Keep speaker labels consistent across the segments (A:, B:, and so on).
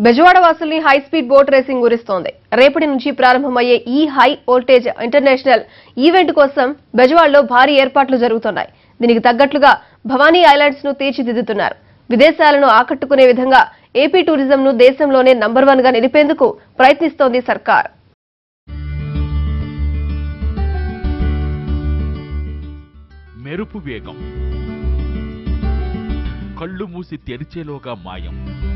A: బెజవాడ వాసుల్ని high speed boat racing ఊరిస్తోంది రేపటి నుంచి ప్రారంభమయ్యే ఈ హై వోల్టేజ్ ఇంటర్నేషనల్ ఈవెంట్ కోసం బెజవాడలో భారీ ఏర్పాట్లు జరుగుతున్నాయి దీనికి తగ్గట్లుగా భవానీ ఐలాండ్స్ ను తీర్చిదిద్దుతున్నారు విదేశాలను ఆకట్టుకునే విధంగా ఏపీ టూరిజం ను దేశంలోనే నంబర్ వన్ గా నిలిపేందుకు ప్రయత్నిస్తోంది సర్కార్
B: మెరుపు వేగం కళ్ళు మూసి తెరిచేలోగా మాయం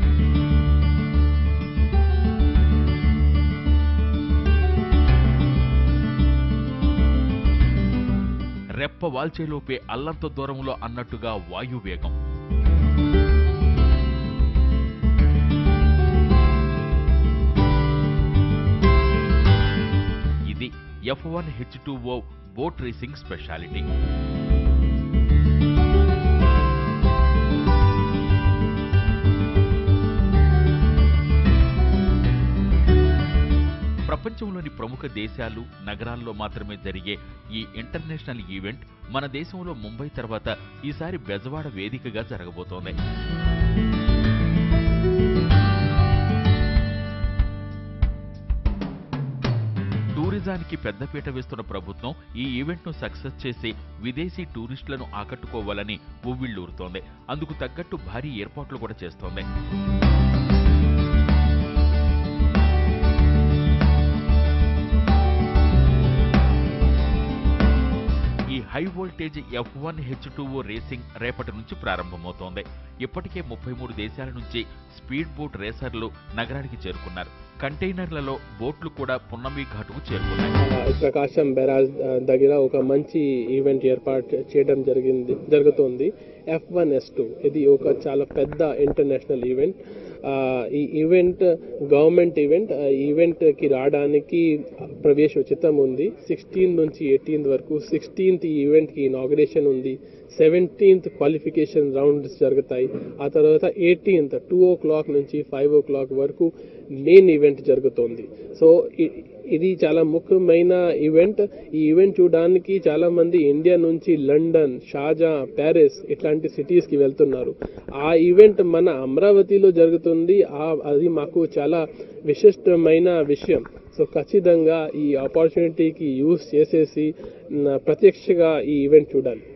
B: రెప్ప వాల్చేలోపే అల్లంత దూరంలో అన్నట్టుగా వాయువేగం ఇది F one H two O boat racing speciality ప్రపంచంలోని ప్రముఖ దేశాలు నగరాల్లో మాత్రమే జరిగే ఈ ఇంటర్నేషనల్ ఈవెంట్ మన దేశంలో ముంబై తర్వాత ఈసారి బెజవాడ వేదికగా జరగబోతోంది టూరిజానికి పెద్దపీట వేస్తున్న ప్రభుత్వం ఈ ఈవెంట్ను సక్సెస్ చేసి విదేశీ టూరిస్టులను ఆకట్టుకోవాలని ఉవ్విళ్ళూరుతోంది అందుకు తగ్గట్టు భారీ ఏర్పాట్లు కూడా చేస్తోంది ఈ high voltage F one H two racing రేపటి నుంచి ప్రారంభమవుతోంది ఇప్పటికే ముప్పై మూడు దేశాల నుంచి స్పీడ్ బోట్ రేసర్లు నగరానికి చేరుకున్నారు కంటైనర్లలో బోట్లు కూడా పున్నమి ఘాటుకు చేరుకున్నాయి
C: ప్రకాశం బెరాజ్ ఆ, దగ్గర ఒక మంచి ఈవెంట్ ఏర్పాటు చేయడం జరిగింది జరుగుతోంది ఎఫ్ వన్ ఎస్ టూ ఇది ఒక చాలా పెద్ద ఇంటర్నేషనల్ ఈవెంట్ ఆ, ఈ ఈవెంట్ గవర్నమెంట్ ఈవెంట్ ఆ ఈవెంట్కి రావడానికి ప్రవేశ ఉచితం ఉంది సిక్స్టీన్ నుంచి ఎయిటీన్త్ వరకు సిక్స్టీన్త్ ఈ ఈవెంట్కి ఇనాగ్రేషన్ ఉంది సెవెంటీన్త్ క్వాలిఫికేషన్ రౌండ్స్ జరుగుతాయి ఆ తర్వాత ఎయిటీన్త్ టూ ఓ క్లాక్ నుంచి ఫైవ్ ఓ క్లాక్ వరకు మెయిన్ ఈవెంట్ జరుగుతోంది సో ఇ- ఇది చాలా ముఖ్యమైన ఈవెంట్ ఈ ఈవెంట్ చూడడానికి చాలా మంది ఇండియా నుంచి లండన్ షాజా ప్యారిస్ ఇట్లాంటి సిటీస్ కి వెళ్తున్నారు ఆ ఈవెంట్ మన అమరావతిలో జరుగుతుంది ఆ అది మాకు చాలా విశిష్టమైన విషయం సో ఖచ్చితంగా ఈ ఆపర్చునిటీకి యూస్ చేసేసి న- ప్రత్యక్షంగా ఈ ఈవెంట్ చూడాలి